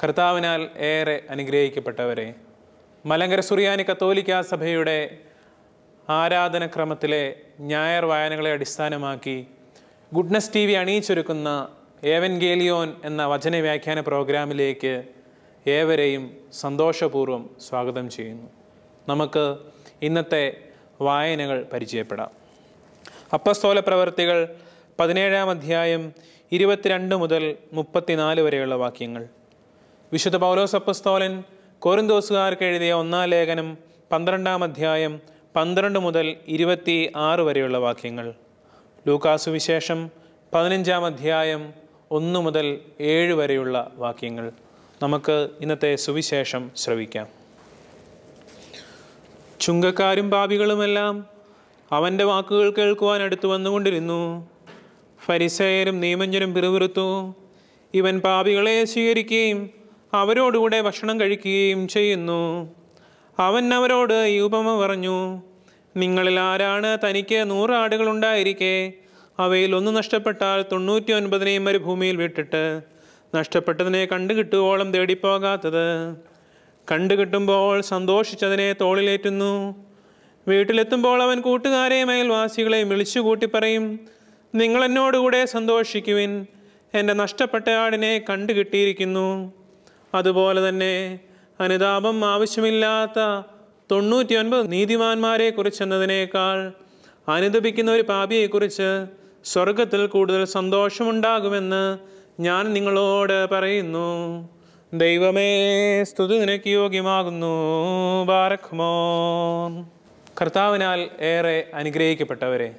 കർത്താവിനാൽ ഏറെ അനുഗ്രഹിക്കപ്പെട്ടവരെ മലങ്കര സുറിയാനി കത്തോലിക്ക സഭയുടെ ആരാധനക്രമത്തിലെ ഞായർ വായനകളെ അടിസ്ഥാനമാക്കി ഗുഡ്നസ് ടി വി അണിയിച്ചൊരുക്കുന്ന ഏവൻഗേലിയോൻ എന്ന വചനവ്യാഖ്യാന പ്രോഗ്രാമിലേക്ക് ഏവരെയും സന്തോഷപൂർവ്വം സ്വാഗതം ചെയ്യുന്നു നമുക്ക് ഇന്നത്തെ വായനകൾ പരിചയപ്പെടാം അപ്പസ്തോല പ്രവർത്തികൾ പതിനേഴാം അധ്യായം ഇരുപത്തിരണ്ട് മുതൽ മുപ്പത്തിനാല് വരെയുള്ള വാക്യങ്ങൾ വിശുദ്ധ പൗലോസ് അപ്പസ്തോലൻ കോരിന്തോസുകാർക്ക് എഴുതിയ ഒന്നാം ലേഖനം പന്ത്രണ്ടാം അധ്യായം പന്ത്രണ്ട് മുതൽ ഇരുപത്തി ആറ് വരെയുള്ള വാക്യങ്ങൾ ലൂക്കാസു വിശേഷം പതിനഞ്ചാം അധ്യായം ഒന്ന് മുതൽ ഏഴ് വരെയുള്ള വാക്യങ്ങൾ നമുക്ക് ഇന്നത്തെ സുവിശേഷം ശ്രവിക്കാം ചുങ്കക്കാരും പാപികളുമെല്ലാം അവൻ്റെ വാക്കുകൾ കേൾക്കുവാൻ അടുത്തു വന്നുകൊണ്ടിരുന്നു ഫരിസേയരും നിയമജ്ഞരും പിറുപിറുത്തു ഇവൻ പാപികളെ സ്വീകരിക്കുകയും അവരോടുകൂടെ ഭക്ഷണം കഴിക്കുകയും ചെയ്യുന്നു അവൻ അവരോട് ഈ ഉപമ പറഞ്ഞു നിങ്ങളിൽ ആരാണ് തനിക്ക് നൂറ് ആടുകളുണ്ടായിരിക്കെ അവയിൽ ഒന്ന് നഷ്ടപ്പെട്ടാൽ തൊണ്ണൂറ്റി ഒൻപതിനെയും മരുഭൂമിയിൽ വിട്ടിട്ട് നഷ്ടപ്പെട്ടതിനെ കണ്ടുകിട്ടുവോളം തേടിപ്പോകാത്തത് കണ്ടുകിട്ടുമ്പോൾ സന്തോഷിച്ചതിനെ തോളിലേറ്റുന്നു വീട്ടിലെത്തുമ്പോൾ അവൻ കൂട്ടുകാരെയും അയൽവാസികളെയും വിളിച്ചുകൂട്ടി പറയും നിങ്ങൾ എന്നോടുകൂടെ സന്തോഷിക്കുവിൻ എൻ്റെ നഷ്ടപ്പെട്ട ആടിനെ കണ്ടുകിട്ടിയിരിക്കുന്നു അതുപോലെ തന്നെ അനുതാപം ആവശ്യമില്ലാത്ത തൊണ്ണൂറ്റിയൊൻപത് നീതിമാന്മാരെ കുറിച്ചെന്നതിനേക്കാൾ അനുദപിക്കുന്ന ഒരു പാപിയെക്കുറിച്ച് സ്വർഗത്തിൽ കൂടുതൽ സന്തോഷമുണ്ടാകുമെന്ന് ഞാൻ നിങ്ങളോട് പറയുന്നു ദൈവമേ സ്തുതി നിനക്ക് യോഗ്യമാകുന്നു ബാരഖ്മോ കർത്താവിനാൽ ഏറെ അനുഗ്രഹിക്കപ്പെട്ടവരെ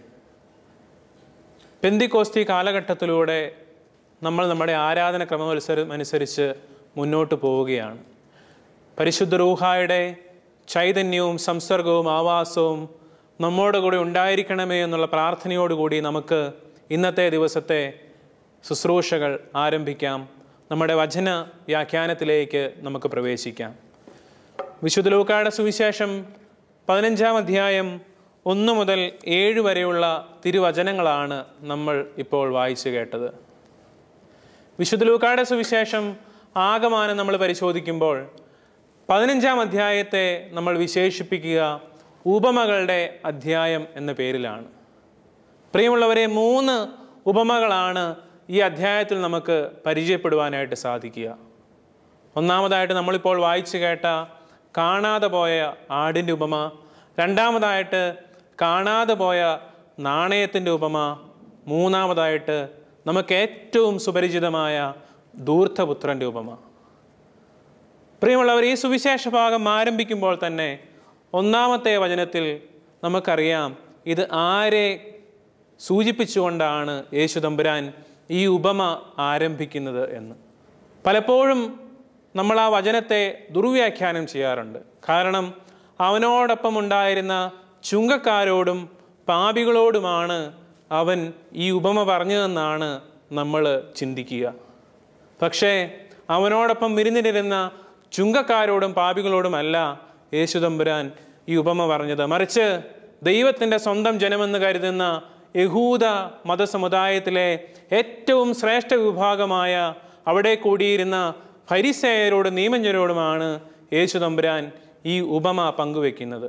പെന്തിക്കോസ്തി കാലഘട്ടത്തിലൂടെ നമ്മൾ നമ്മുടെ ആരാധന ക്രമമത്സരം അനുസരിച്ച് മുന്നോട്ട് പോവുകയാണ് പരിശുദ്ധ റൂഹായുടെ ചൈതന്യവും സംസർഗവും ആവാസവും നമ്മോട് കൂടി ഉണ്ടായിരിക്കണമേ എന്നുള്ള പ്രാർത്ഥനയോടുകൂടി നമുക്ക് ഇന്നത്തെ ദിവസത്തെ ശുശ്രൂഷകൾ ആരംഭിക്കാം നമ്മുടെ വചന വ്യാഖ്യാനത്തിലേക്ക് നമുക്ക് പ്രവേശിക്കാം വിശുദ്ധ ലൂക്കായുടെ സുവിശേഷം പതിനഞ്ചാം അധ്യായം ഒന്ന് മുതൽ ഏഴ് വരെയുള്ള തിരുവചനങ്ങളാണ് നമ്മൾ ഇപ്പോൾ വായിച്ചു കേട്ടത് വിശുദ്ധ ലൂക്കായുടെ സുവിശേഷം ആകമാനം നമ്മൾ പരിശോധിക്കുമ്പോൾ പതിനഞ്ചാം അധ്യായത്തെ നമ്മൾ വിശേഷിപ്പിക്കുക ഉപമകളുടെ അധ്യായം എന്ന പേരിലാണ് പ്രിയമുള്ളവരെ മൂന്ന് ഉപമകളാണ് ഈ അധ്യായത്തിൽ നമുക്ക് പരിചയപ്പെടുവാനായിട്ട് സാധിക്കുക ഒന്നാമതായിട്ട് നമ്മളിപ്പോൾ വായിച്ചു കേട്ട കാണാതെ പോയ ആടിൻ്റെ ഉപമ രണ്ടാമതായിട്ട് കാണാതെ പോയ നാണയത്തിൻ്റെ ഉപമ മൂന്നാമതായിട്ട് നമുക്ക് ഏറ്റവും സുപരിചിതമായ ധൂർത്തപുത്രൻ്റെ ഉപമ പ്രിയമുള്ളവർ ഈ സുവിശേഷ ഭാഗം ആരംഭിക്കുമ്പോൾ തന്നെ ഒന്നാമത്തെ വചനത്തിൽ നമുക്കറിയാം ഇത് ആരെ സൂചിപ്പിച്ചുകൊണ്ടാണ് യേശു തമ്പുരാൻ ഈ ഉപമ ആരംഭിക്കുന്നത് എന്ന് പലപ്പോഴും നമ്മൾ ആ വചനത്തെ ദുർവ്യാഖ്യാനം ചെയ്യാറുണ്ട് കാരണം അവനോടൊപ്പം ഉണ്ടായിരുന്ന ചുങ്കക്കാരോടും പാപികളോടുമാണ് അവൻ ഈ ഉപമ പറഞ്ഞതെന്നാണ് നമ്മൾ ചിന്തിക്കുക പക്ഷേ അവനോടൊപ്പം വിരുന്നിലിരുന്ന ചുങ്കക്കാരോടും പാപികളോടുമല്ല യേശുദമ്പുരാൻ ഈ ഉപമ പറഞ്ഞത് മറിച്ച് ദൈവത്തിൻ്റെ സ്വന്തം ജനമെന്ന് കരുതുന്ന യഹൂദ മതസമുദായത്തിലെ ഏറ്റവും ശ്രേഷ്ഠ വിഭാഗമായ അവിടെ കൂടിയിരുന്ന ഫരിസേയരോടും നിയമജ്ഞരോടുമാണ് യേശു തമ്പുരാൻ ഈ ഉപമ പങ്കുവെക്കുന്നത്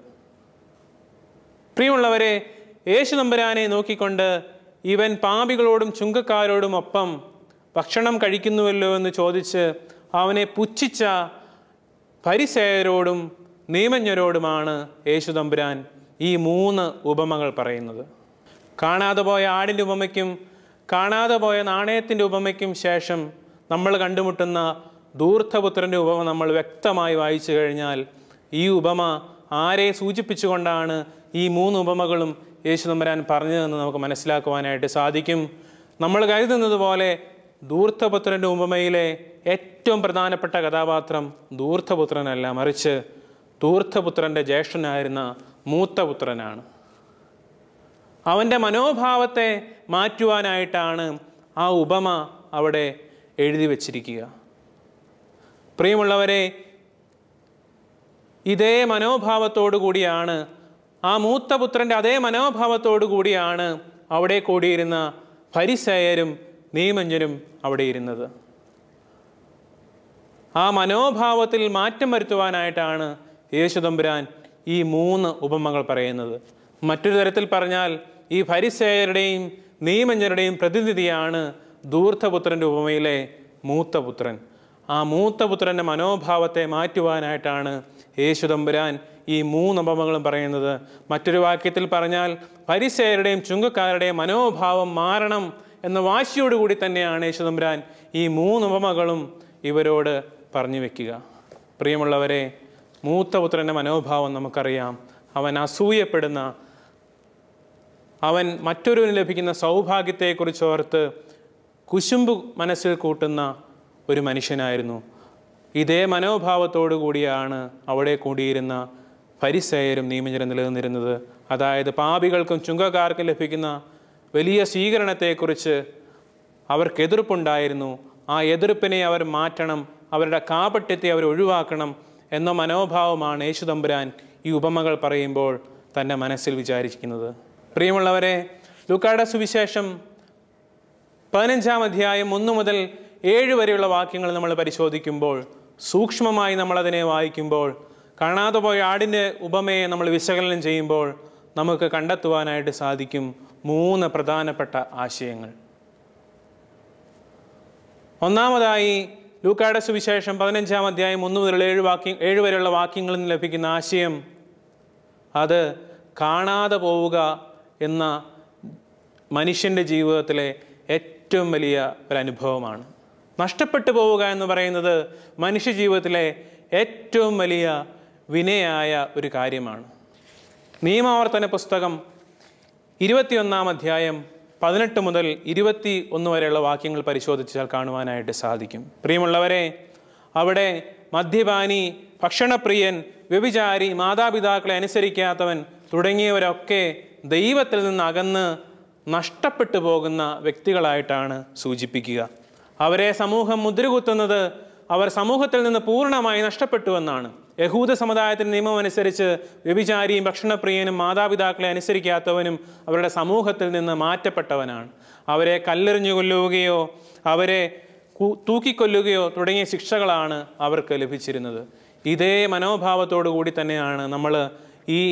പ്രിയമുള്ളവരെ യേശു തമ്പുരാനെ നോക്കിക്കൊണ്ട് ഇവൻ പാപികളോടും ചുങ്കക്കാരോടും ഒപ്പം ഭക്ഷണം കഴിക്കുന്നുവല്ലോ എന്ന് ചോദിച്ച് അവനെ പുച്ഛിച്ച പരിസേയരോടും നിയമജ്ഞരോടുമാണ് യേശു തമ്പുരാൻ ഈ മൂന്ന് ഉപമകൾ പറയുന്നത് കാണാതെ പോയ ആടിൻ്റെ ഉപമയ്ക്കും കാണാതെ പോയ നാണയത്തിൻ്റെ ഉപമയ്ക്കും ശേഷം നമ്മൾ കണ്ടുമുട്ടുന്ന ധൂർത്തപുത്രൻ്റെ ഉപമ നമ്മൾ വ്യക്തമായി വായിച്ചു കഴിഞ്ഞാൽ ഈ ഉപമ ആരെ സൂചിപ്പിച്ചുകൊണ്ടാണ് ഈ മൂന്ന് ഉപമകളും യേശു തമ്പുരാൻ പറഞ്ഞതെന്ന് നമുക്ക് മനസ്സിലാക്കുവാനായിട്ട് സാധിക്കും നമ്മൾ കരുതുന്നത് പോലെ ധൂർത്തപുത്രൻ്റെ ഉപമയിലെ ഏറ്റവും പ്രധാനപ്പെട്ട കഥാപാത്രം ധൂർത്തപുത്രനല്ല മറിച്ച് ധൂർത്തപുത്രൻ്റെ ജ്യേഷ്ഠനായിരുന്ന മൂത്തപുത്രനാണ് അവൻ്റെ മനോഭാവത്തെ മാറ്റുവാനായിട്ടാണ് ആ ഉപമ അവിടെ എഴുതി വച്ചിരിക്കുക പ്രിയമുള്ളവരെ ഇതേ മനോഭാവത്തോടു കൂടിയാണ് ആ മൂത്തപുത്രൻ്റെ അതേ മനോഭാവത്തോടു കൂടിയാണ് അവിടെ കൂടിയിരുന്ന പരിസയരും നിയമഞ്ജനും അവിടെ ഇരുന്നത് ആ മനോഭാവത്തിൽ മാറ്റം വരുത്തുവാനായിട്ടാണ് യേശുദമ്പുരാൻ ഈ മൂന്ന് ഉപമകൾ പറയുന്നത് മറ്റൊരു തരത്തിൽ പറഞ്ഞാൽ ഈ ഫരിസേയരുടെയും നിയമജ്ഞരുടെയും പ്രതിനിധിയാണ് ധൂർത്തപുത്രൻ്റെ ഉപമയിലെ മൂത്തപുത്രൻ ആ മൂത്തപുത്രൻ്റെ മനോഭാവത്തെ മാറ്റുവാനായിട്ടാണ് യേശുദമ്പുരാൻ ഈ മൂന്ന് ഉപമകളും പറയുന്നത് മറ്റൊരു വാക്യത്തിൽ പറഞ്ഞാൽ പരിസയരുടെയും ചുങ്കക്കാരുടെയും മനോഭാവം മാറണം എന്ന വാശിയോടുകൂടി തന്നെയാണ് യേശുദമ്പുരാൻ ഈ മൂന്ന് ഉപമകളും ഇവരോട് പറഞ്ഞു വെക്കുക പ്രിയമുള്ളവരെ മൂത്തപുത്രൻ്റെ മനോഭാവം നമുക്കറിയാം അവൻ അസൂയപ്പെടുന്ന അവൻ മറ്റൊരുവന് ലഭിക്കുന്ന സൗഭാഗ്യത്തെക്കുറിച്ച് ഓർത്ത് കുശുമ്പ് മനസ്സിൽ കൂട്ടുന്ന ഒരു മനുഷ്യനായിരുന്നു ഇതേ മനോഭാവത്തോടു കൂടിയാണ് അവിടെ കൂടിയിരുന്ന പരിസയരും നിയമജനം നിലനിന്നിരുന്നത് അതായത് പാപികൾക്കും ചുങ്കക്കാർക്കും ലഭിക്കുന്ന വലിയ സ്വീകരണത്തെക്കുറിച്ച് അവർക്ക് എതിർപ്പുണ്ടായിരുന്നു ആ എതിർപ്പിനെ അവർ മാറ്റണം അവരുടെ കാപട്യത്തെ അവർ ഒഴിവാക്കണം എന്ന മനോഭാവമാണ് യേശുതമ്പുരാൻ ഈ ഉപമകൾ പറയുമ്പോൾ തൻ്റെ മനസ്സിൽ വിചാരിക്കുന്നത് പ്രിയമുള്ളവരെ ലൂക്കായുടെ സുവിശേഷം പതിനഞ്ചാം അധ്യായം ഒന്ന് മുതൽ ഏഴ് വരെയുള്ള വാക്യങ്ങൾ നമ്മൾ പരിശോധിക്കുമ്പോൾ സൂക്ഷ്മമായി നമ്മളതിനെ വായിക്കുമ്പോൾ കാണാതെ പോയ ആടിൻ്റെ ഉപമയെ നമ്മൾ വിശകലനം ചെയ്യുമ്പോൾ നമുക്ക് കണ്ടെത്തുവാനായിട്ട് സാധിക്കും മൂന്ന് പ്രധാനപ്പെട്ട ആശയങ്ങൾ ഒന്നാമതായി ലൂക്കായുടെ സുവിശേഷം പതിനഞ്ചാം അധ്യായം ഒന്ന് മുതൽ ഏഴ് വാക്യം ഏഴ് വരെയുള്ള വാക്യങ്ങളിൽ നിന്ന് ലഭിക്കുന്ന ആശയം അത് കാണാതെ പോവുക എന്ന മനുഷ്യൻ്റെ ജീവിതത്തിലെ ഏറ്റവും വലിയ ഒരു അനുഭവമാണ് നഷ്ടപ്പെട്ടു പോവുക എന്ന് പറയുന്നത് മനുഷ്യ ജീവിതത്തിലെ ഏറ്റവും വലിയ വിനയായ ഒരു കാര്യമാണ് നിയമാവർത്തന പുസ്തകം ഇരുപത്തിയൊന്നാം അധ്യായം പതിനെട്ട് മുതൽ ഇരുപത്തി ഒന്ന് വരെയുള്ള വാക്യങ്ങൾ പരിശോധിച്ചാൽ കാണുവാനായിട്ട് സാധിക്കും പ്രിയമുള്ളവരെ അവിടെ മദ്യപാനി ഭക്ഷണപ്രിയൻ വ്യഭിചാരി മാതാപിതാക്കളെ അനുസരിക്കാത്തവൻ തുടങ്ങിയവരൊക്കെ ദൈവത്തിൽ നിന്ന് അകന്ന് നഷ്ടപ്പെട്ടു പോകുന്ന വ്യക്തികളായിട്ടാണ് സൂചിപ്പിക്കുക അവരെ സമൂഹം മുദ്രകുത്തുന്നത് അവർ സമൂഹത്തിൽ നിന്ന് പൂർണ്ണമായി നഷ്ടപ്പെട്ടുവെന്നാണ് യഹൂദ സമുദായത്തിൻ്റെ നിയമം അനുസരിച്ച് വ്യഭിചാരിയും ഭക്ഷണപ്രിയനും മാതാപിതാക്കളെ അനുസരിക്കാത്തവനും അവരുടെ സമൂഹത്തിൽ നിന്ന് മാറ്റപ്പെട്ടവനാണ് അവരെ കല്ലെറിഞ്ഞു കൊല്ലുകയോ അവരെ കു- തൂക്കിക്കൊല്ലുകയോ തുടങ്ങിയ ശിക്ഷകളാണ് അവർക്ക് ലഭിച്ചിരുന്നത് ഇതേ മനോഭാവത്തോടു കൂടി തന്നെയാണ് നമ്മൾ ഈ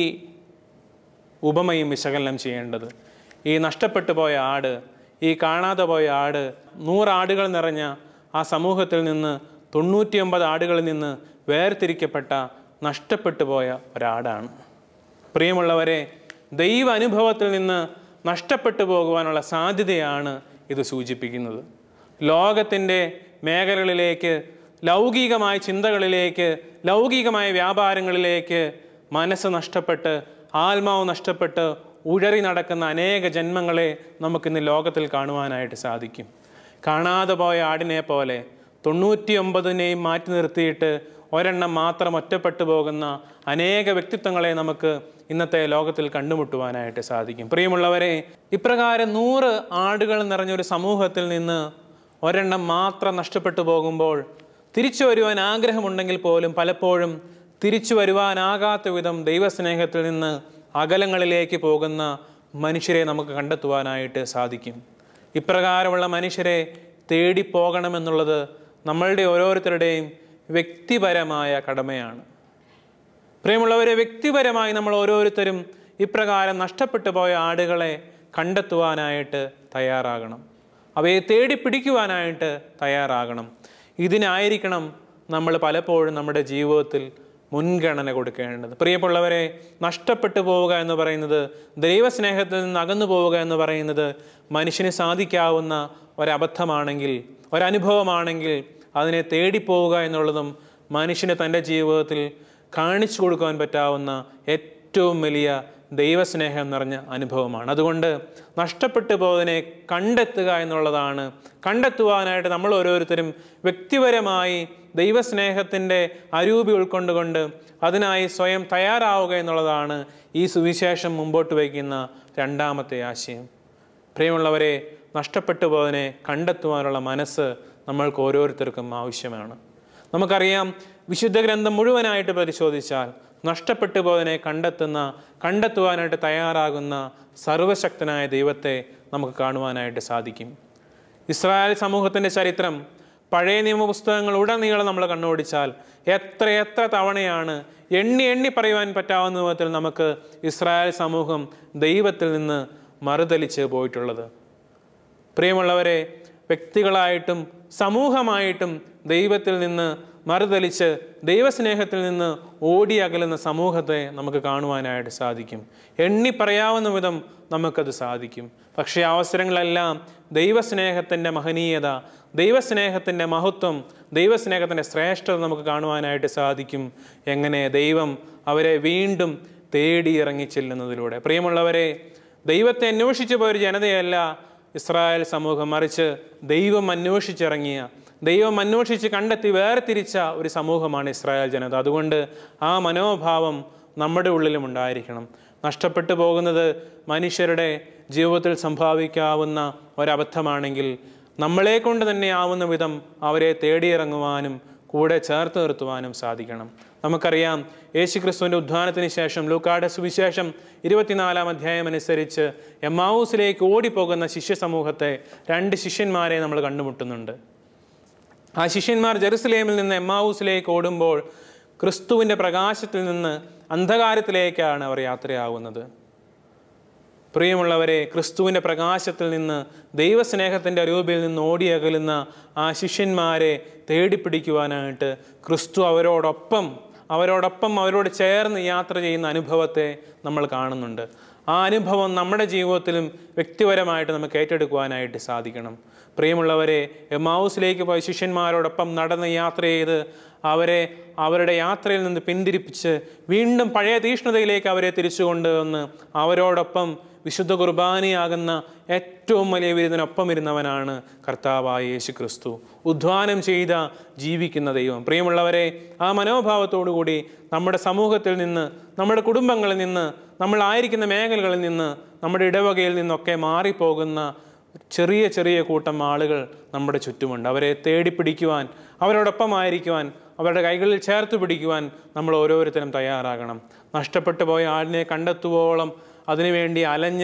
ഉപമയും വിശകലനം ചെയ്യേണ്ടത് ഈ നഷ്ടപ്പെട്ടു പോയ ആട് ഈ കാണാതെ പോയ ആട് നൂറാടുകൾ നിറഞ്ഞ ആ സമൂഹത്തിൽ നിന്ന് തൊണ്ണൂറ്റിയൊമ്പത് ആടുകളിൽ നിന്ന് വേർതിരിക്കപ്പെട്ട നഷ്ടപ്പെട്ടു പോയ ഒരാടാണ് പ്രിയമുള്ളവരെ ദൈവ അനുഭവത്തിൽ നിന്ന് നഷ്ടപ്പെട്ടു പോകുവാനുള്ള സാധ്യതയാണ് ഇത് സൂചിപ്പിക്കുന്നത് ലോകത്തിൻ്റെ മേഖലകളിലേക്ക് ലൗകികമായ ചിന്തകളിലേക്ക് ലൗകികമായ വ്യാപാരങ്ങളിലേക്ക് മനസ്സ് നഷ്ടപ്പെട്ട് ആത്മാവ് നഷ്ടപ്പെട്ട് ഉഴറി നടക്കുന്ന അനേക ജന്മങ്ങളെ നമുക്കിന്ന് ലോകത്തിൽ കാണുവാനായിട്ട് സാധിക്കും കാണാതെ പോയ ആടിനെ പോലെ തൊണ്ണൂറ്റിയൊമ്പതിനെയും മാറ്റി നിർത്തിയിട്ട് ഒരെണ്ണം മാത്രം ഒറ്റപ്പെട്ടു പോകുന്ന അനേക വ്യക്തിത്വങ്ങളെ നമുക്ക് ഇന്നത്തെ ലോകത്തിൽ കണ്ടുമുട്ടുവാനായിട്ട് സാധിക്കും പ്രിയമുള്ളവരെ ഇപ്രകാരം നൂറ് ആടുകൾ നിറഞ്ഞൊരു സമൂഹത്തിൽ നിന്ന് ഒരെണ്ണം മാത്രം നഷ്ടപ്പെട്ടു പോകുമ്പോൾ തിരിച്ചു വരുവാൻ ആഗ്രഹമുണ്ടെങ്കിൽ പോലും പലപ്പോഴും തിരിച്ചു വരുവാനാകാത്ത വിധം ദൈവസ്നേഹത്തിൽ നിന്ന് അകലങ്ങളിലേക്ക് പോകുന്ന മനുഷ്യരെ നമുക്ക് കണ്ടെത്തുവാനായിട്ട് സാധിക്കും ഇപ്രകാരമുള്ള മനുഷ്യരെ തേടി പോകണമെന്നുള്ളത് നമ്മളുടെ ഓരോരുത്തരുടെയും വ്യക്തിപരമായ കടമയാണ് പ്രിയമുള്ളവരെ വ്യക്തിപരമായി നമ്മൾ ഓരോരുത്തരും ഇപ്രകാരം നഷ്ടപ്പെട്ടു പോയ ആടുകളെ കണ്ടെത്തുവാനായിട്ട് തയ്യാറാകണം അവയെ തേടി പിടിക്കുവാനായിട്ട് തയ്യാറാകണം ഇതിനായിരിക്കണം നമ്മൾ പലപ്പോഴും നമ്മുടെ ജീവിതത്തിൽ മുൻഗണന കൊടുക്കേണ്ടത് പ്രിയമുള്ളവരെ നഷ്ടപ്പെട്ടു പോവുക എന്ന് പറയുന്നത് ദൈവസ്നേഹത്തിൽ നിന്ന് അകന്നു പോവുക എന്ന് പറയുന്നത് മനുഷ്യന് സാധിക്കാവുന്ന ഒരബദ്ധമാണെങ്കിൽ ഒരനുഭവമാണെങ്കിൽ അതിനെ തേടിപ്പോവുക എന്നുള്ളതും മനുഷ്യന് തൻ്റെ ജീവിതത്തിൽ കാണിച്ചു കൊടുക്കുവാൻ പറ്റാവുന്ന ഏറ്റവും വലിയ ദൈവസ്നേഹം നിറഞ്ഞ അനുഭവമാണ് അതുകൊണ്ട് നഷ്ടപ്പെട്ടു പോയതിനെ കണ്ടെത്തുക എന്നുള്ളതാണ് കണ്ടെത്തുവാനായിട്ട് നമ്മൾ ഓരോരുത്തരും വ്യക്തിപരമായി ദൈവസ്നേഹത്തിൻ്റെ അരൂപി ഉൾക്കൊണ്ടുകൊണ്ട് അതിനായി സ്വയം തയ്യാറാവുക എന്നുള്ളതാണ് ഈ സുവിശേഷം മുമ്പോട്ട് വയ്ക്കുന്ന രണ്ടാമത്തെ ആശയം പ്രിയമുള്ളവരെ നഷ്ടപ്പെട്ടു പോയതിനെ കണ്ടെത്തുവാനുള്ള മനസ്സ് നമ്മൾക്ക് ഓരോരുത്തർക്കും ആവശ്യമാണ് നമുക്കറിയാം വിശുദ്ധ ഗ്രന്ഥം മുഴുവനായിട്ട് പരിശോധിച്ചാൽ നഷ്ടപ്പെട്ടു പോയതിനെ കണ്ടെത്തുന്ന കണ്ടെത്തുവാനായിട്ട് തയ്യാറാകുന്ന സർവശക്തനായ ദൈവത്തെ നമുക്ക് കാണുവാനായിട്ട് സാധിക്കും ഇസ്രായേൽ സമൂഹത്തിൻ്റെ ചരിത്രം പഴയ നിയമ പുസ്തകങ്ങൾ ഉടനീളം നമ്മൾ കണ്ണോടിച്ചാൽ എത്ര എത്ര തവണയാണ് എണ്ണി എണ്ണി പറയുവാൻ പറ്റാവുന്ന വിധത്തിൽ നമുക്ക് ഇസ്രായേൽ സമൂഹം ദൈവത്തിൽ നിന്ന് മറുതലിച്ച് പോയിട്ടുള്ളത് പ്രിയമുള്ളവരെ വ്യക്തികളായിട്ടും സമൂഹമായിട്ടും ദൈവത്തിൽ നിന്ന് മറുതലിച്ച് ദൈവസ്നേഹത്തിൽ നിന്ന് ഓടി അകലുന്ന സമൂഹത്തെ നമുക്ക് കാണുവാനായിട്ട് സാധിക്കും എണ്ണി പറയാവുന്ന വിധം നമുക്കത് സാധിക്കും പക്ഷേ അവസരങ്ങളെല്ലാം ദൈവസ്നേഹത്തിൻ്റെ മഹനീയത ദൈവസ്നേഹത്തിൻ്റെ മഹത്വം ദൈവസ്നേഹത്തിൻ്റെ ശ്രേഷ്ഠത നമുക്ക് കാണുവാനായിട്ട് സാധിക്കും എങ്ങനെ ദൈവം അവരെ വീണ്ടും തേടി ഇറങ്ങി ചെല്ലുന്നതിലൂടെ പ്രിയമുള്ളവരെ ദൈവത്തെ അന്വേഷിച്ചു പോയൊരു ജനതയല്ല ഇസ്രായേൽ സമൂഹം മറിച്ച് ദൈവം അന്വേഷിച്ചിറങ്ങിയ ദൈവം അന്വേഷിച്ച് കണ്ടെത്തി വേർതിരിച്ച ഒരു സമൂഹമാണ് ഇസ്രായേൽ ജനത അതുകൊണ്ട് ആ മനോഭാവം നമ്മുടെ ഉള്ളിലും ഉണ്ടായിരിക്കണം നഷ്ടപ്പെട്ടു പോകുന്നത് മനുഷ്യരുടെ ജീവിതത്തിൽ സംഭവിക്കാവുന്ന ഒരബദ്ധമാണെങ്കിൽ നമ്മളെ കൊണ്ട് തന്നെ ആവുന്ന വിധം അവരെ തേടിയിറങ്ങുവാനും കൂടെ ചേർത്ത് നിർത്തുവാനും സാധിക്കണം നമുക്കറിയാം യേശുക്രിസ്തുവിൻ്റെ ഉദ്ധാനത്തിന് ശേഷം ലൂക്കായുടെ സുവിശേഷം ഇരുപത്തിനാലാം അധ്യായം അനുസരിച്ച് എമ്മാവൂസിലേക്ക് ഓടിപ്പോകുന്ന ശിഷ്യ സമൂഹത്തെ രണ്ട് ശിഷ്യന്മാരെ നമ്മൾ കണ്ടുമുട്ടുന്നുണ്ട് ആ ശിഷ്യന്മാർ ജെറുസലേമിൽ നിന്ന് എമ്മാവൂസിലേക്ക് ഓടുമ്പോൾ ക്രിസ്തുവിൻ്റെ പ്രകാശത്തിൽ നിന്ന് അന്ധകാരത്തിലേക്കാണ് അവർ യാത്രയാവുന്നത് പ്രിയമുള്ളവരെ ക്രിസ്തുവിൻ്റെ പ്രകാശത്തിൽ നിന്ന് ദൈവസ്നേഹത്തിൻ്റെ രൂപയിൽ നിന്ന് ഓടിയകലുന്ന ആ ശിഷ്യന്മാരെ തേടിപ്പിടിക്കുവാനായിട്ട് ക്രിസ്തു അവരോടൊപ്പം അവരോടൊപ്പം അവരോട് ചേർന്ന് യാത്ര ചെയ്യുന്ന അനുഭവത്തെ നമ്മൾ കാണുന്നുണ്ട് ആ അനുഭവം നമ്മുടെ ജീവിതത്തിലും വ്യക്തിപരമായിട്ട് നമുക്ക് ഏറ്റെടുക്കുവാനായിട്ട് സാധിക്കണം പ്രിയമുള്ളവരെ എമാവൂസിലേക്ക് പോയ ശിഷ്യന്മാരോടൊപ്പം നടന്ന് യാത്ര ചെയ്ത് അവരെ അവരുടെ യാത്രയിൽ നിന്ന് പിന്തിരിപ്പിച്ച് വീണ്ടും പഴയ തീഷ്ണതയിലേക്ക് അവരെ തിരിച്ചു കൊണ്ടുവന്ന് അവരോടൊപ്പം വിശുദ്ധ കുർബാനയാകുന്ന ഏറ്റവും വലിയ വിരുന്നിനൊപ്പം ഇരുന്നവനാണ് കർത്താവായ യേശു ക്രിസ്തു ഉദ്ധാനം ചെയ്ത ജീവിക്കുന്ന ദൈവം പ്രിയമുള്ളവരെ ആ മനോഭാവത്തോടു കൂടി നമ്മുടെ സമൂഹത്തിൽ നിന്ന് നമ്മുടെ കുടുംബങ്ങളിൽ നിന്ന് നമ്മളായിരിക്കുന്ന മേഖലകളിൽ നിന്ന് നമ്മുടെ ഇടവകയിൽ നിന്നൊക്കെ മാറിപ്പോകുന്ന ചെറിയ ചെറിയ കൂട്ടം ആളുകൾ നമ്മുടെ ചുറ്റുമുണ്ട് അവരെ തേടിപ്പിടിക്കുവാൻ അവരോടൊപ്പമായിരിക്കുവാൻ അവരുടെ കൈകളിൽ ചേർത്ത് പിടിക്കുവാൻ നമ്മൾ ഓരോരുത്തരും തയ്യാറാകണം നഷ്ടപ്പെട്ടു പോയ ആളിനെ കണ്ടെത്തുവോളം അതിനുവേണ്ടി അലഞ്ഞ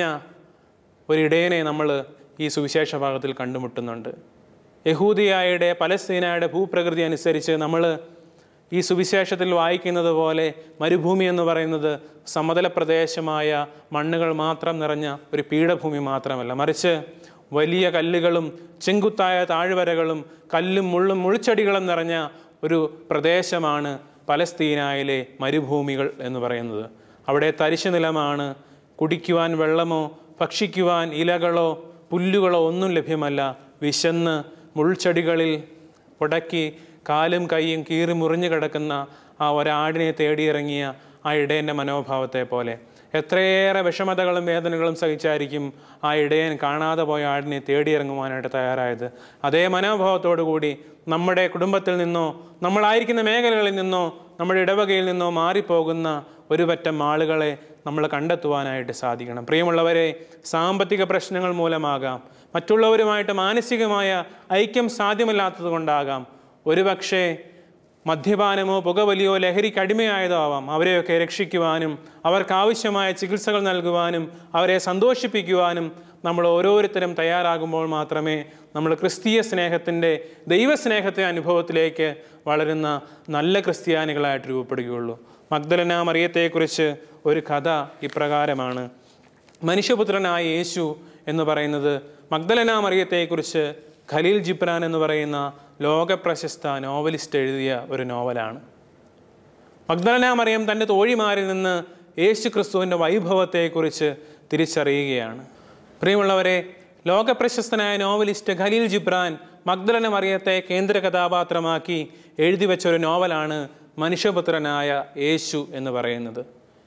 ഒരിടയനെ നമ്മൾ ഈ സുവിശേഷ ഭാഗത്തിൽ കണ്ടുമുട്ടുന്നുണ്ട് യഹൂദിയായുടെ പലസ്തീനയുടെ ഭൂപ്രകൃതി അനുസരിച്ച് നമ്മൾ ഈ സുവിശേഷത്തിൽ വായിക്കുന്നത് പോലെ മരുഭൂമി എന്ന് പറയുന്നത് സമതല പ്രദേശമായ മണ്ണുകൾ മാത്രം നിറഞ്ഞ ഒരു പീഠഭൂമി മാത്രമല്ല മറിച്ച് വലിയ കല്ലുകളും ചെങ്കുത്തായ താഴ്വരകളും കല്ലും മുള്ളും മുൾച്ചെടികളും നിറഞ്ഞ ഒരു പ്രദേശമാണ് പലസ്തീനായിലെ മരുഭൂമികൾ എന്ന് പറയുന്നത് അവിടെ തരിശു നിലമാണ് കുടിക്കുവാൻ വെള്ളമോ ഭക്ഷിക്കുവാൻ ഇലകളോ പുല്ലുകളോ ഒന്നും ലഭ്യമല്ല വിശന്ന് മുൾച്ചെടികളിൽ ഉടക്കി കാലും കൈയും കീറി മുറിഞ്ഞു കിടക്കുന്ന ആ ഒരാടിനെ തേടിയിറങ്ങിയ ആ ഇടയൻ്റെ മനോഭാവത്തെ പോലെ എത്രയേറെ വിഷമതകളും വേദനകളും സഹിച്ചായിരിക്കും ആ ഇടയൻ കാണാതെ പോയ ആടിനെ തേടിയിറങ്ങുവാനായിട്ട് തയ്യാറായത് അതേ മനോഭാവത്തോടു കൂടി നമ്മുടെ കുടുംബത്തിൽ നിന്നോ നമ്മളായിരിക്കുന്ന മേഖലകളിൽ നിന്നോ നമ്മുടെ ഇടവകയിൽ നിന്നോ മാറിപ്പോകുന്ന ഒരു പറ്റം ആളുകളെ നമ്മൾ കണ്ടെത്തുവാനായിട്ട് സാധിക്കണം പ്രിയമുള്ളവരെ സാമ്പത്തിക പ്രശ്നങ്ങൾ മൂലമാകാം മറ്റുള്ളവരുമായിട്ട് മാനസികമായ ഐക്യം സാധ്യമല്ലാത്തത് കൊണ്ടാകാം ഒരുപക്ഷേ മദ്യപാനമോ പുകവലിയോ ലഹരിക്ക് അടിമയായതോ ആവാം അവരെയൊക്കെ രക്ഷിക്കുവാനും അവർക്ക് ആവശ്യമായ ചികിത്സകൾ നൽകുവാനും അവരെ സന്തോഷിപ്പിക്കുവാനും നമ്മൾ ഓരോരുത്തരും തയ്യാറാകുമ്പോൾ മാത്രമേ നമ്മൾ ക്രിസ്തീയ സ്നേഹത്തിൻ്റെ ദൈവസ്നേഹത്തെ അനുഭവത്തിലേക്ക് വളരുന്ന നല്ല ക്രിസ്ത്യാനികളായിട്ട് രൂപപ്പെടുകയുള്ളൂ മഗ്ദലന മറിയത്തെക്കുറിച്ച് ഒരു കഥ ഇപ്രകാരമാണ് മനുഷ്യപുത്രനായ യേശു എന്ന് പറയുന്നത് മഗ്ദലന മറിയത്തെക്കുറിച്ച് ഖലീൽ ജിബ്രാൻ എന്ന് പറയുന്ന ലോകപ്രശസ്ത നോവലിസ്റ്റ് എഴുതിയ ഒരു നോവലാണ് മഗ്ദലന മറിയം തൻ്റെ തോഴിമാരിൽ നിന്ന് യേശു ക്രിസ്തുവിൻ്റെ വൈഭവത്തെക്കുറിച്ച് തിരിച്ചറിയുകയാണ് പ്രിയമുള്ളവരെ ലോകപ്രശസ്തനായ നോവലിസ്റ്റ് ഖലീൽ ജിബ്രാൻ മഗ്ദലന മറിയത്തെ കേന്ദ്ര കഥാപാത്രമാക്കി എഴുതി വെച്ച ഒരു നോവലാണ് മനുഷ്യപുത്രനായ യേശു എന്ന് പറയുന്നത്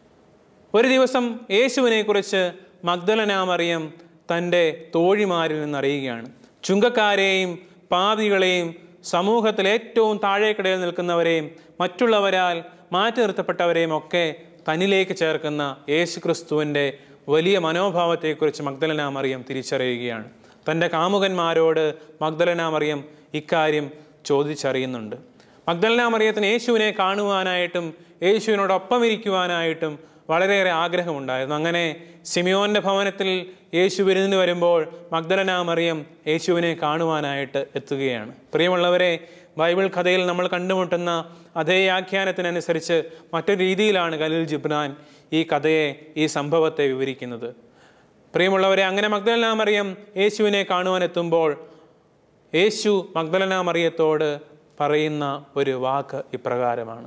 ഒരു ദിവസം യേശുവിനെക്കുറിച്ച് മഗ്ദലന മറിയം തൻ്റെ തോഴിമാരിൽ നിന്ന് അറിയുകയാണ് ചുങ്കക്കാരെയും പാപികളെയും സമൂഹത്തിൽ ഏറ്റവും താഴേക്കിടയിൽ നിൽക്കുന്നവരെയും മറ്റുള്ളവരാൽ മാറ്റി നിർത്തപ്പെട്ടവരെയും ഒക്കെ തന്നിലേക്ക് ചേർക്കുന്ന യേശു ക്രിസ്തുവിൻ്റെ വലിയ മനോഭാവത്തെക്കുറിച്ച് മഗ്ദലന മറിയം തിരിച്ചറിയുകയാണ് തൻ്റെ കാമുകന്മാരോട് മഗ്ദലന മറിയം ഇക്കാര്യം ചോദിച്ചറിയുന്നുണ്ട് മഗ്ദലന മറിയത്തിന് യേശുവിനെ കാണുവാനായിട്ടും യേശുവിനോടൊപ്പം ഇരിക്കുവാനായിട്ടും വളരെയേറെ ആഗ്രഹമുണ്ടായിരുന്നു അങ്ങനെ സിമിയോന്റെ ഭവനത്തിൽ യേശു വിരുന്നിന് വരുമ്പോൾ മഗ്ദലന മറിയം യേശുവിനെ കാണുവാനായിട്ട് എത്തുകയാണ് പ്രിയമുള്ളവരെ ബൈബിൾ കഥയിൽ നമ്മൾ കണ്ടുമുട്ടുന്ന അതേ ആഖ്യാനത്തിനനുസരിച്ച് മറ്റൊരു രീതിയിലാണ് ഖലീൽ ജിബ്രാൻ ഈ കഥയെ ഈ സംഭവത്തെ വിവരിക്കുന്നത് പ്രിയമുള്ളവരെ അങ്ങനെ മഗ്ദലന മറിയം യേശുവിനെ കാണുവാൻ എത്തുമ്പോൾ യേശു മഗ്ദലന മറിയത്തോട് പറയുന്ന ഒരു വാക്ക് ഇപ്രകാരമാണ്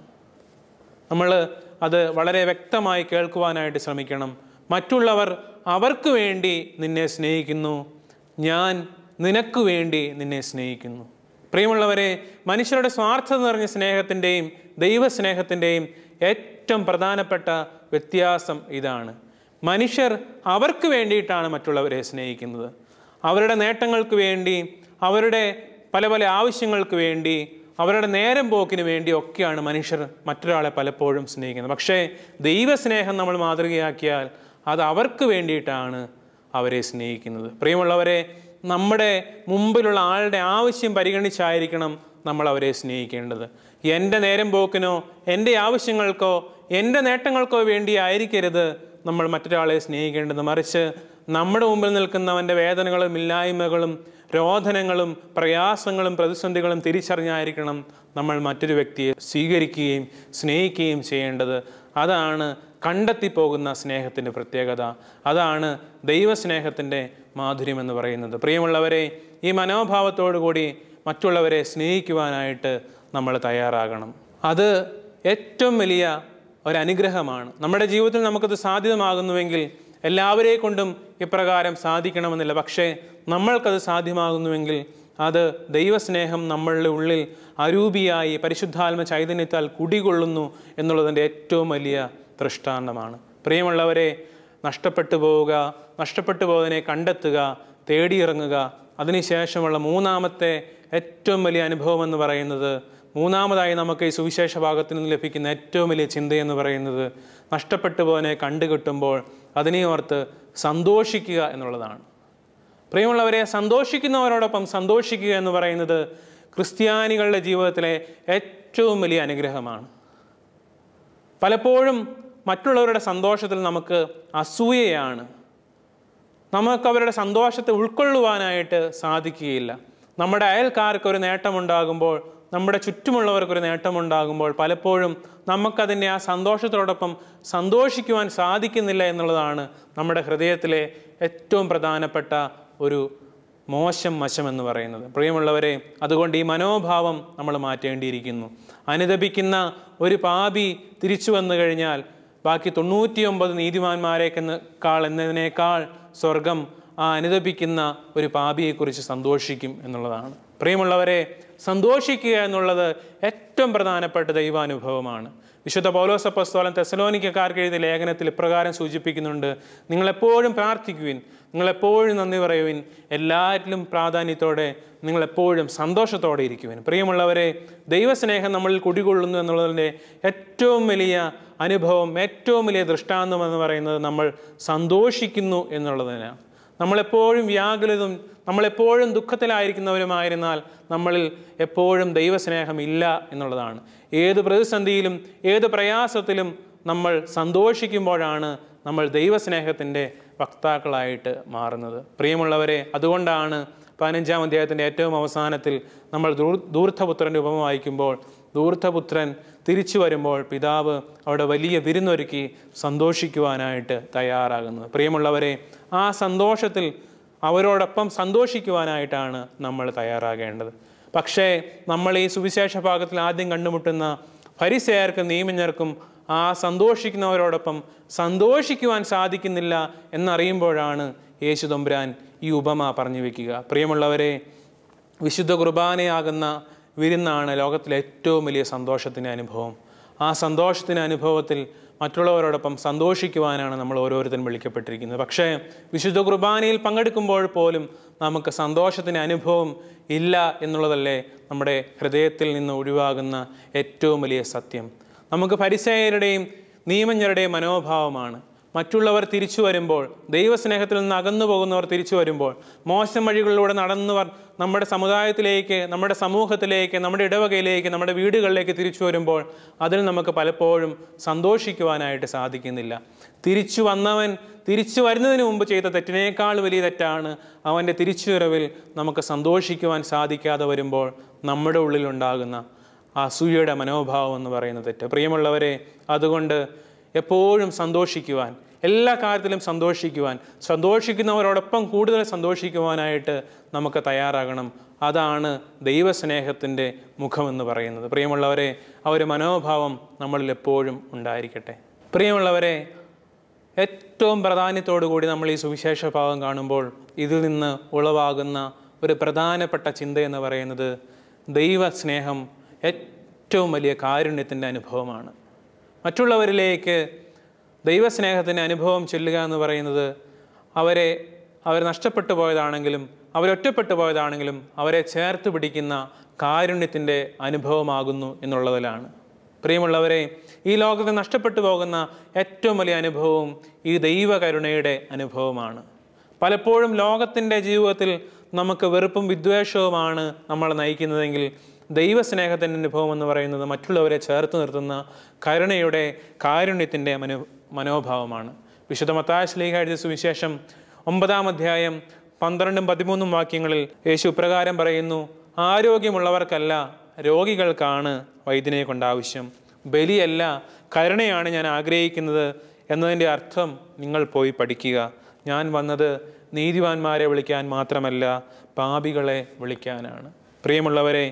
നമ്മൾ അത് വളരെ വ്യക്തമായി കേൾക്കുവാനായിട്ട് ശ്രമിക്കണം മറ്റുള്ളവർ അവർക്ക് വേണ്ടി നിന്നെ സ്നേഹിക്കുന്നു ഞാൻ നിനക്ക് വേണ്ടി നിന്നെ സ്നേഹിക്കുന്നു പ്രിയമുള്ളവരെ മനുഷ്യരുടെ സ്വാർത്ഥത നിറഞ്ഞ സ്നേഹത്തിൻ്റെയും ദൈവസ്നേഹത്തിൻ്റെയും ഏറ്റവും പ്രധാനപ്പെട്ട വ്യത്യാസം ഇതാണ് മനുഷ്യർ അവർക്ക് വേണ്ടിയിട്ടാണ് മറ്റുള്ളവരെ സ്നേഹിക്കുന്നത് അവരുടെ നേട്ടങ്ങൾക്ക് വേണ്ടി അവരുടെ പല പല ആവശ്യങ്ങൾക്ക് വേണ്ടി അവരുടെ നേരം പോക്കിന് വേണ്ടി ഒക്കെയാണ് മനുഷ്യർ മറ്റൊരാളെ പലപ്പോഴും സ്നേഹിക്കുന്നത് പക്ഷേ ദൈവസ്നേഹം നമ്മൾ മാതൃകയാക്കിയാൽ അത് അവർക്ക് വേണ്ടിയിട്ടാണ് അവരെ സ്നേഹിക്കുന്നത് പ്രിയമുള്ളവരെ നമ്മുടെ മുമ്പിലുള്ള ആളുടെ ആവശ്യം പരിഗണിച്ചായിരിക്കണം നമ്മൾ അവരെ സ്നേഹിക്കേണ്ടത് എൻ്റെ നേരം പോക്കിനോ എൻ്റെ ആവശ്യങ്ങൾക്കോ എൻ്റെ നേട്ടങ്ങൾക്കോ വേണ്ടി ആയിരിക്കരുത് നമ്മൾ മറ്റൊരാളെ സ്നേഹിക്കേണ്ടത് മറിച്ച് നമ്മുടെ മുമ്പിൽ നിൽക്കുന്നവൻ്റെ വേദനകളും ഇല്ലായ്മകളും രോധനങ്ങളും പ്രയാസങ്ങളും പ്രതിസന്ധികളും തിരിച്ചറിഞ്ഞായിരിക്കണം നമ്മൾ മറ്റൊരു വ്യക്തിയെ സ്വീകരിക്കുകയും സ്നേഹിക്കുകയും ചെയ്യേണ്ടത് അതാണ് കണ്ടെത്തിപ്പോകുന്ന സ്നേഹത്തിൻ്റെ പ്രത്യേകത അതാണ് ദൈവസ്നേഹത്തിൻ്റെ മാധുര്യം എന്ന് പറയുന്നത് പ്രിയമുള്ളവരെ ഈ മനോഭാവത്തോടു കൂടി മറ്റുള്ളവരെ സ്നേഹിക്കുവാനായിട്ട് നമ്മൾ തയ്യാറാകണം അത് ഏറ്റവും വലിയ ഒരനുഗ്രഹമാണ് നമ്മുടെ ജീവിതത്തിൽ നമുക്കത് സാധ്യമാകുന്നുവെങ്കിൽ എല്ലാവരെ കൊണ്ടും ഇപ്രകാരം സാധിക്കണമെന്നില്ല പക്ഷേ നമ്മൾക്കത് സാധ്യമാകുന്നുവെങ്കിൽ അത് ദൈവസ്നേഹം നമ്മളുടെ ഉള്ളിൽ അരൂപിയായി പരിശുദ്ധാത്മ ചൈതന്യത്താൽ കുടികൊള്ളുന്നു എന്നുള്ളതിൻ്റെ ഏറ്റവും വലിയ ദൃഷ്ടാന്തമാണ് പ്രിയമുള്ളവരെ നഷ്ടപ്പെട്ടു പോവുക നഷ്ടപ്പെട്ടു പോയതിനെ കണ്ടെത്തുക തേടിയിറങ്ങുക അതിനുശേഷമുള്ള മൂന്നാമത്തെ ഏറ്റവും വലിയ അനുഭവം എന്ന് പറയുന്നത് മൂന്നാമതായി നമുക്ക് ഈ സുവിശേഷ ഭാഗത്തിൽ നിന്ന് ലഭിക്കുന്ന ഏറ്റവും വലിയ ചിന്തയെന്ന് പറയുന്നത് നഷ്ടപ്പെട്ടു പോയതിനെ കണ്ടുകിട്ടുമ്പോൾ അതിനെ ഓർത്ത് സന്തോഷിക്കുക എന്നുള്ളതാണ് പ്രിയമുള്ളവരെ സന്തോഷിക്കുന്നവരോടൊപ്പം സന്തോഷിക്കുക എന്ന് പറയുന്നത് ക്രിസ്ത്യാനികളുടെ ജീവിതത്തിലെ ഏറ്റവും വലിയ അനുഗ്രഹമാണ് പലപ്പോഴും മറ്റുള്ളവരുടെ സന്തോഷത്തിൽ നമുക്ക് അസൂയയാണ് നമുക്ക് അവരുടെ സന്തോഷത്തെ ഉൾക്കൊള്ളുവാനായിട്ട് സാധിക്കുകയില്ല നമ്മുടെ അയൽക്കാർക്ക് ഒരു നേട്ടമുണ്ടാകുമ്പോൾ നമ്മുടെ ചുറ്റുമുള്ളവർക്കൊരു നേട്ടമുണ്ടാകുമ്പോൾ പലപ്പോഴും നമുക്കതിൻ്റെ ആ സന്തോഷത്തോടൊപ്പം സന്തോഷിക്കുവാൻ സാധിക്കുന്നില്ല എന്നുള്ളതാണ് നമ്മുടെ ഹൃദയത്തിലെ ഏറ്റവും പ്രധാനപ്പെട്ട ഒരു മോശം വശം എന്ന് പറയുന്നത് പ്രിയമുള്ളവരെ അതുകൊണ്ട് ഈ മനോഭാവം നമ്മൾ മാറ്റേണ്ടിയിരിക്കുന്നു അനുദപിക്കുന്ന ഒരു പാപി തിരിച്ചു വന്നു കഴിഞ്ഞാൽ ബാക്കി തൊണ്ണൂറ്റിയൊമ്പത് നീതിമാന്മാരേക്കാൾ എന്നതിനേക്കാൾ സ്വർഗം ആ അനുദപിക്കുന്ന ഒരു പാപിയെക്കുറിച്ച് സന്തോഷിക്കും എന്നുള്ളതാണ് പ്രിയമുള്ളവരെ സന്തോഷിക്കുക എന്നുള്ളത് ഏറ്റവും പ്രധാനപ്പെട്ട ദൈവാനുഭവമാണ് വിശുദ്ധ പൗലോസപ്പസ്തോലൻ തെസലോനിക്കക്കാർക്ക് എഴുതിയ ലേഖനത്തിൽ ഇപ്രകാരം സൂചിപ്പിക്കുന്നുണ്ട് നിങ്ങളെപ്പോഴും പ്രാർത്ഥിക്കുവിൻ നിങ്ങളെപ്പോഴും നന്ദി പറയുവിൻ എല്ലാറ്റിലും പ്രാധാന്യത്തോടെ നിങ്ങളെപ്പോഴും സന്തോഷത്തോടെ ഇരിക്കുവിൻ പ്രിയമുള്ളവരെ ദൈവസ്നേഹം നമ്മളിൽ കുടികൊള്ളുന്നു എന്നുള്ളതിൻ്റെ ഏറ്റവും വലിയ അനുഭവം ഏറ്റവും വലിയ ദൃഷ്ടാന്തം എന്ന് പറയുന്നത് നമ്മൾ സന്തോഷിക്കുന്നു എന്നുള്ളതിനാണ് നമ്മളെപ്പോഴും വ്യാകുലതും നമ്മളെപ്പോഴും ദുഃഖത്തിലായിരിക്കുന്നവരുമായിരുന്നാൽ നമ്മളിൽ എപ്പോഴും ദൈവസ്നേഹം ഇല്ല എന്നുള്ളതാണ് ഏത് പ്രതിസന്ധിയിലും ഏത് പ്രയാസത്തിലും നമ്മൾ സന്തോഷിക്കുമ്പോഴാണ് നമ്മൾ ദൈവസ്നേഹത്തിൻ്റെ വക്താക്കളായിട്ട് മാറുന്നത് പ്രിയമുള്ളവരെ അതുകൊണ്ടാണ് പതിനഞ്ചാം അധ്യായത്തിൻ്റെ ഏറ്റവും അവസാനത്തിൽ നമ്മൾ ദൂർ ദൂർത്തപുത്രൻ്റെ ഉപമ വായിക്കുമ്പോൾ ദൂർത്തപുത്രൻ തിരിച്ചു വരുമ്പോൾ പിതാവ് അവിടെ വലിയ വിരുന്നൊരുക്കി സന്തോഷിക്കുവാനായിട്ട് തയ്യാറാകുന്നത് പ്രിയമുള്ളവരെ ആ സന്തോഷത്തിൽ അവരോടൊപ്പം സന്തോഷിക്കുവാനായിട്ടാണ് നമ്മൾ തയ്യാറാകേണ്ടത് പക്ഷേ നമ്മൾ ഈ സുവിശേഷ ഭാഗത്തിൽ ആദ്യം കണ്ടുമുട്ടുന്ന ഫരിസേയർക്കും നിയമജ്ഞർക്കും ആ സന്തോഷിക്കുന്നവരോടൊപ്പം സന്തോഷിക്കുവാൻ സാധിക്കുന്നില്ല എന്നറിയുമ്പോഴാണ് യേശു തമ്പുരാൻ ഈ ഉപമ പറഞ്ഞു വയ്ക്കുക പ്രിയമുള്ളവരെ വിശുദ്ധ കുർബാനയാകുന്ന വിരുന്നാണ് ലോകത്തിലെ ഏറ്റവും വലിയ സന്തോഷത്തിൻ്റെ അനുഭവം ആ സന്തോഷത്തിൻ്റെ അനുഭവത്തിൽ മറ്റുള്ളവരോടൊപ്പം സന്തോഷിക്കുവാനാണ് നമ്മൾ ഓരോരുത്തരും വിളിക്കപ്പെട്ടിരിക്കുന്നത് പക്ഷേ വിശുദ്ധ കുർബാനയിൽ പങ്കെടുക്കുമ്പോൾ പോലും നമുക്ക് സന്തോഷത്തിൻ്റെ അനുഭവം ഇല്ല എന്നുള്ളതല്ലേ നമ്മുടെ ഹൃദയത്തിൽ നിന്ന് ഒഴിവാകുന്ന ഏറ്റവും വലിയ സത്യം നമുക്ക് പരിസയരുടെയും നിയമജ്ഞരുടെയും മനോഭാവമാണ് മറ്റുള്ളവർ തിരിച്ചു വരുമ്പോൾ ദൈവസ്നേഹത്തിൽ നിന്ന് അകന്നു പോകുന്നവർ തിരിച്ചു വരുമ്പോൾ മോശം വഴികളിലൂടെ നടന്നവർ നമ്മുടെ സമുദായത്തിലേക്ക് നമ്മുടെ സമൂഹത്തിലേക്ക് നമ്മുടെ ഇടവകയിലേക്ക് നമ്മുടെ വീടുകളിലേക്ക് തിരിച്ചു വരുമ്പോൾ അതിൽ നമുക്ക് പലപ്പോഴും സന്തോഷിക്കുവാനായിട്ട് സാധിക്കുന്നില്ല തിരിച്ചു വന്നവൻ തിരിച്ചു വരുന്നതിന് മുമ്പ് ചെയ്ത തെറ്റിനേക്കാൾ വലിയ തെറ്റാണ് അവൻ്റെ തിരിച്ചുവരവിൽ നമുക്ക് സന്തോഷിക്കുവാൻ സാധിക്കാതെ വരുമ്പോൾ നമ്മുടെ ഉള്ളിലുണ്ടാകുന്ന അസൂയയുടെ മനോഭാവം എന്ന് പറയുന്ന തെറ്റ് പ്രിയമുള്ളവരെ അതുകൊണ്ട് എപ്പോഴും സന്തോഷിക്കുവാൻ എല്ലാ കാര്യത്തിലും സന്തോഷിക്കുവാൻ സന്തോഷിക്കുന്നവരോടൊപ്പം കൂടുതൽ സന്തോഷിക്കുവാനായിട്ട് നമുക്ക് തയ്യാറാകണം അതാണ് ദൈവസ്നേഹത്തിൻ്റെ മുഖമെന്ന് പറയുന്നത് പ്രിയമുള്ളവരെ ആ ഒരു മനോഭാവം നമ്മളിൽ എപ്പോഴും ഉണ്ടായിരിക്കട്ടെ പ്രിയമുള്ളവരെ ഏറ്റവും പ്രാധാന്യത്തോടു കൂടി നമ്മൾ ഈ സുവിശേഷ ഭാഗം കാണുമ്പോൾ ഇതിൽ നിന്ന് ഉളവാകുന്ന ഒരു പ്രധാനപ്പെട്ട ചിന്ത എന്ന് പറയുന്നത് ദൈവസ്നേഹം ഏറ്റവും വലിയ കാരുണ്യത്തിൻ്റെ അനുഭവമാണ് മറ്റുള്ളവരിലേക്ക് ദൈവസ്നേഹത്തിൻ്റെ അനുഭവം ചെല്ലുക എന്ന് പറയുന്നത് അവരെ അവർ നഷ്ടപ്പെട്ടു പോയതാണെങ്കിലും അവരൊറ്റപ്പെട്ടു പോയതാണെങ്കിലും അവരെ ചേർത്ത് പിടിക്കുന്ന കാരുണ്യത്തിൻ്റെ അനുഭവമാകുന്നു എന്നുള്ളതിലാണ് പ്രിയമുള്ളവരെ ഈ ലോകത്ത് നഷ്ടപ്പെട്ടു പോകുന്ന ഏറ്റവും വലിയ അനുഭവവും ഈ ദൈവകരുണയുടെ അനുഭവമാണ് പലപ്പോഴും ലോകത്തിൻ്റെ ജീവിതത്തിൽ നമുക്ക് വെറുപ്പും വിദ്വേഷവുമാണ് നമ്മളെ നയിക്കുന്നതെങ്കിൽ ദൈവസ്നേഹത്തിൻ്റെ അനുഭവം എന്ന് പറയുന്നത് മറ്റുള്ളവരെ ചേർത്ത് നിർത്തുന്ന കരുണയുടെ കാരുണ്യത്തിൻ്റെ മനോ മനോഭാവമാണ് വിശുദ്ധ മത്തായ ശ്ലീഹ എഴുതിയ സുവിശേഷം ഒമ്പതാം അധ്യായം പന്ത്രണ്ടും പതിമൂന്നും വാക്യങ്ങളിൽ യേശു ഇപ്രകാരം പറയുന്നു ആരോഗ്യമുള്ളവർക്കല്ല രോഗികൾക്കാണ് വൈദ്യനെ കൊണ്ട് ആവശ്യം ബലിയല്ല കരുണയാണ് ഞാൻ ആഗ്രഹിക്കുന്നത് എന്നതിൻ്റെ അർത്ഥം നിങ്ങൾ പോയി പഠിക്കുക ഞാൻ വന്നത് നീതിവാന്മാരെ വിളിക്കാൻ മാത്രമല്ല പാപികളെ വിളിക്കാനാണ് പ്രിയമുള്ളവരെ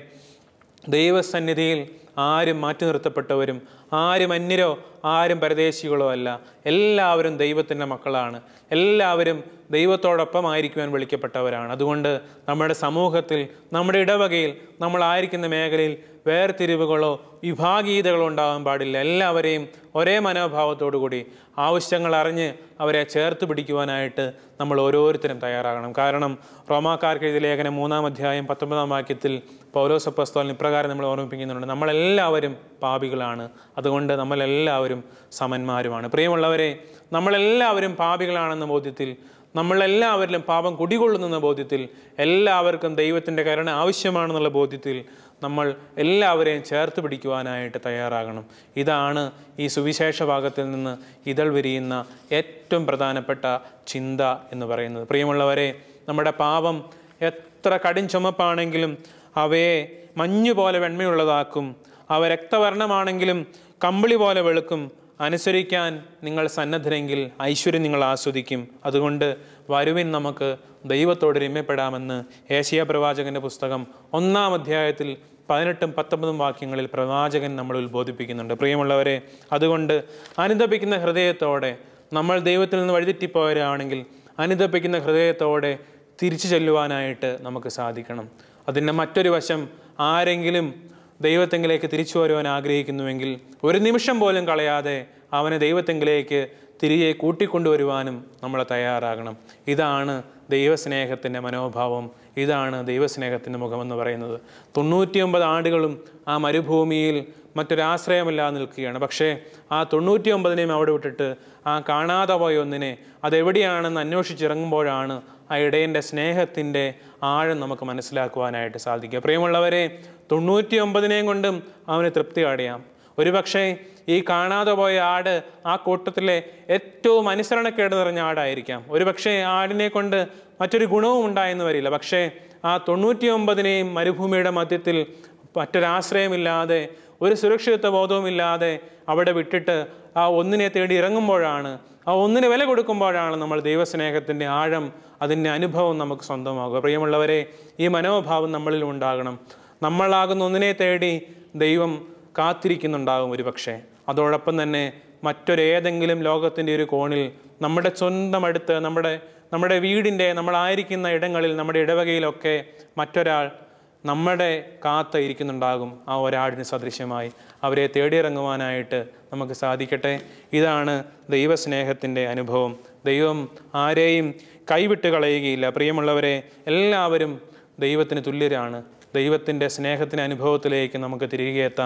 ദൈവസന്നിധിയിൽ ആരും മാറ്റി നിർത്തപ്പെട്ടവരും ആരും അന്യരോ ആരും പരദേശികളോ അല്ല എല്ലാവരും ദൈവത്തിൻ്റെ മക്കളാണ് എല്ലാവരും ദൈവത്തോടൊപ്പമായിരിക്കുവാൻ വിളിക്കപ്പെട്ടവരാണ് അതുകൊണ്ട് നമ്മുടെ സമൂഹത്തിൽ നമ്മുടെ ഇടവകയിൽ നമ്മളായിരിക്കുന്ന മേഖലയിൽ വേർതിരിവുകളോ വിഭാഗീയതകളോ ഉണ്ടാകാൻ പാടില്ല എല്ലാവരെയും ഒരേ മനോഭാവത്തോടു കൂടി ആവശ്യങ്ങൾ അറിഞ്ഞ് അവരെ ചേർത്ത് പിടിക്കുവാനായിട്ട് നമ്മൾ ഓരോരുത്തരും തയ്യാറാകണം കാരണം റോമാക്കാർക്ക് എഴുതിയ ലേഖനം മൂന്നാം അധ്യായം പത്തൊമ്പതാം വാക്യത്തിൽ പൗലോസപ്പസ്തോലിന് ഇപ്രകാരം നമ്മൾ ഓർമ്മിപ്പിക്കുന്നുണ്ട് നമ്മളെല്ലാവരും പാപികളാണ് അതുകൊണ്ട് നമ്മളെല്ലാവരും സമന്മാരുമാണ് പ്രിയമുള്ളവരെ നമ്മളെല്ലാവരും പാപികളാണെന്ന ബോധ്യത്തിൽ നമ്മളെല്ലാവരിലും പാപം കുടികൊള്ളുന്നെന്ന ബോധ്യത്തിൽ എല്ലാവർക്കും ദൈവത്തിൻ്റെ കരുണ ആവശ്യമാണെന്നുള്ള ബോധ്യത്തിൽ നമ്മൾ എല്ലാവരെയും ചേർത്ത് പിടിക്കുവാനായിട്ട് തയ്യാറാകണം ഇതാണ് ഈ സുവിശേഷ ഭാഗത്തിൽ നിന്ന് ഇതൾ വിരിയുന്ന ഏറ്റവും പ്രധാനപ്പെട്ട ചിന്ത എന്ന് പറയുന്നത് പ്രിയമുള്ളവരെ നമ്മുടെ പാപം എത്ര കടും ചുമപ്പാണെങ്കിലും അവയെ മഞ്ഞു പോലെ വെണ്മയുള്ളതാക്കും അവ രക്തവർണ്ണമാണെങ്കിലും കമ്പിളി പോലെ വെളുക്കും അനുസരിക്കാൻ നിങ്ങൾ സന്നദ്ധരെങ്കിൽ ഐശ്വര്യം നിങ്ങൾ ആസ്വദിക്കും അതുകൊണ്ട് വരുവിൻ നമുക്ക് ദൈവത്തോട് രമ്യപ്പെടാമെന്ന് ഏഷ്യ പ്രവാചകന്റെ പുസ്തകം ഒന്നാം അധ്യായത്തിൽ പതിനെട്ടും പത്തൊമ്പതും വാക്യങ്ങളിൽ പ്രവാചകൻ നമ്മൾ ഉത്ബോധിപ്പിക്കുന്നുണ്ട് പ്രിയമുള്ളവരെ അതുകൊണ്ട് അനുദപിക്കുന്ന ഹൃദയത്തോടെ നമ്മൾ ദൈവത്തിൽ നിന്ന് വഴിതെറ്റിപ്പോയവരാണെങ്കിൽ അനുദപിക്കുന്ന ഹൃദയത്തോടെ തിരിച്ചു ചെല്ലുവാനായിട്ട് നമുക്ക് സാധിക്കണം അതിൻ്റെ മറ്റൊരു വശം ആരെങ്കിലും ദൈവത്തെങ്കിലേക്ക് തിരിച്ചു വരുവാൻ ആഗ്രഹിക്കുന്നുവെങ്കിൽ ഒരു നിമിഷം പോലും കളയാതെ അവനെ ദൈവത്തെങ്കിലേക്ക് തിരികെ കൂട്ടിക്കൊണ്ടുവരുവാനും നമ്മൾ തയ്യാറാകണം ഇതാണ് ദൈവസ്നേഹത്തിൻ്റെ മനോഭാവം ഇതാണ് ദൈവസ്നേഹത്തിൻ്റെ മുഖമെന്ന് പറയുന്നത് തൊണ്ണൂറ്റിയൊമ്പത് ആണ്ടുകളും ആ മരുഭൂമിയിൽ മറ്റൊരാശ്രയമില്ലാതെ നിൽക്കുകയാണ് പക്ഷേ ആ തൊണ്ണൂറ്റി ഒമ്പതിനെയും അവിടെ വിട്ടിട്ട് ആ കാണാതെ പോയ ഒന്നിനെ അതെവിടെയാണെന്ന് അന്വേഷിച്ചിറങ്ങുമ്പോഴാണ് ആ ഇടയൻ്റെ സ്നേഹത്തിൻ്റെ ആഴം നമുക്ക് മനസ്സിലാക്കുവാനായിട്ട് സാധിക്കുക പ്രിയമുള്ളവരെ തൊണ്ണൂറ്റി ഒമ്പതിനെയും കൊണ്ടും അവന് തൃപ്തി അടയാം ഒരുപക്ഷെ ഈ കാണാതെ പോയ ആട് ആ കൂട്ടത്തിലെ ഏറ്റവും അനുസരണക്കേട് നിറഞ്ഞ ആടായിരിക്കാം ഒരുപക്ഷെ ആടിനെ കൊണ്ട് മറ്റൊരു ഗുണവും ഉണ്ടായെന്ന് വരില്ല പക്ഷേ ആ തൊണ്ണൂറ്റി ഒമ്പതിനെയും മരുഭൂമിയുടെ മധ്യത്തിൽ മറ്റൊരാശ്രയമില്ലാതെ ഒരു സുരക്ഷിതത്വ ബോധവുമില്ലാതെ അവിടെ വിട്ടിട്ട് ആ ഒന്നിനെ തേടി ഇറങ്ങുമ്പോഴാണ് ആ ഒന്നിന് വില കൊടുക്കുമ്പോഴാണ് നമ്മൾ ദൈവസ്നേഹത്തിൻ്റെ ആഴം അതിൻ്റെ അനുഭവം നമുക്ക് സ്വന്തമാകുക പ്രിയമുള്ളവരെ ഈ മനോഭാവം നമ്മളിൽ ഉണ്ടാകണം നമ്മളാകുന്ന ഒന്നിനെ തേടി ദൈവം കാത്തിരിക്കുന്നുണ്ടാകും ഒരു പക്ഷേ അതോടൊപ്പം തന്നെ മറ്റൊരേതെങ്കിലും ലോകത്തിൻ്റെ ഒരു കോണിൽ നമ്മുടെ സ്വന്തം അടുത്ത് നമ്മുടെ നമ്മുടെ വീടിൻ്റെ നമ്മളായിരിക്കുന്ന ഇടങ്ങളിൽ നമ്മുടെ ഇടവകയിലൊക്കെ മറ്റൊരാൾ നമ്മുടെ കാത്ത് ഇരിക്കുന്നുണ്ടാകും ആ ഒരാടിന് സദൃശ്യമായി അവരെ തേടിയിറങ്ങുവാനായിട്ട് നമുക്ക് സാധിക്കട്ടെ ഇതാണ് ദൈവസ്നേഹത്തിൻ്റെ അനുഭവം ദൈവം ആരെയും കൈവിട്ട് കളയുകയില്ല പ്രിയമുള്ളവരെ എല്ലാവരും ദൈവത്തിന് തുല്യരാണ് ദൈവത്തിൻ്റെ സ്നേഹത്തിൻ്റെ അനുഭവത്തിലേക്ക് നമുക്ക് തിരികെ എത്താം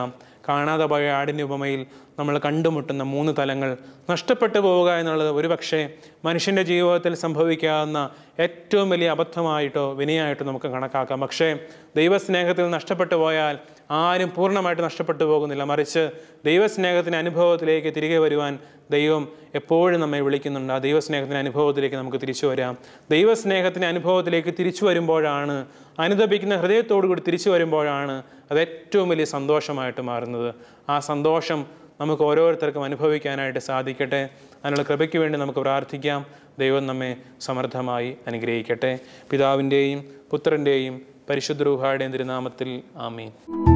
കാണാതെ പോയ ആടിൻ്റെ ഉപമയിൽ നമ്മൾ കണ്ടുമുട്ടുന്ന മൂന്ന് തലങ്ങൾ നഷ്ടപ്പെട്ടു പോവുക എന്നുള്ളത് ഒരുപക്ഷെ മനുഷ്യൻ്റെ ജീവിതത്തിൽ സംഭവിക്കാവുന്ന ഏറ്റവും വലിയ അബദ്ധമായിട്ടോ വിനയായിട്ടോ നമുക്ക് കണക്കാക്കാം പക്ഷേ ദൈവസ്നേഹത്തിൽ നഷ്ടപ്പെട്ടു പോയാൽ ആരും പൂർണ്ണമായിട്ട് നഷ്ടപ്പെട്ടു പോകുന്നില്ല മറിച്ച് ദൈവസ്നേഹത്തിൻ്റെ അനുഭവത്തിലേക്ക് തിരികെ വരുവാൻ ദൈവം എപ്പോഴും നമ്മെ വിളിക്കുന്നുണ്ട് ആ ദൈവസ്നേഹത്തിൻ്റെ അനുഭവത്തിലേക്ക് നമുക്ക് തിരിച്ചു വരാം ദൈവസ്നേഹത്തിൻ്റെ അനുഭവത്തിലേക്ക് തിരിച്ചു വരുമ്പോഴാണ് അനുദപിക്കുന്ന ഹൃദയത്തോടു കൂടി തിരിച്ചു വരുമ്പോഴാണ് അത് ഏറ്റവും വലിയ സന്തോഷമായിട്ട് മാറുന്നത് ആ സന്തോഷം നമുക്ക് ഓരോരുത്തർക്കും അനുഭവിക്കാനായിട്ട് സാധിക്കട്ടെ അതിനുള്ള കൃപയ്ക്ക് വേണ്ടി നമുക്ക് പ്രാർത്ഥിക്കാം ദൈവം നമ്മെ സമൃദ്ധമായി അനുഗ്രഹിക്കട്ടെ പിതാവിൻ്റെയും പുത്രൻ്റെയും പരിശുദ്ധ രൂഹായുടെയും തിരുനാമത്തിൽ ആമീൻ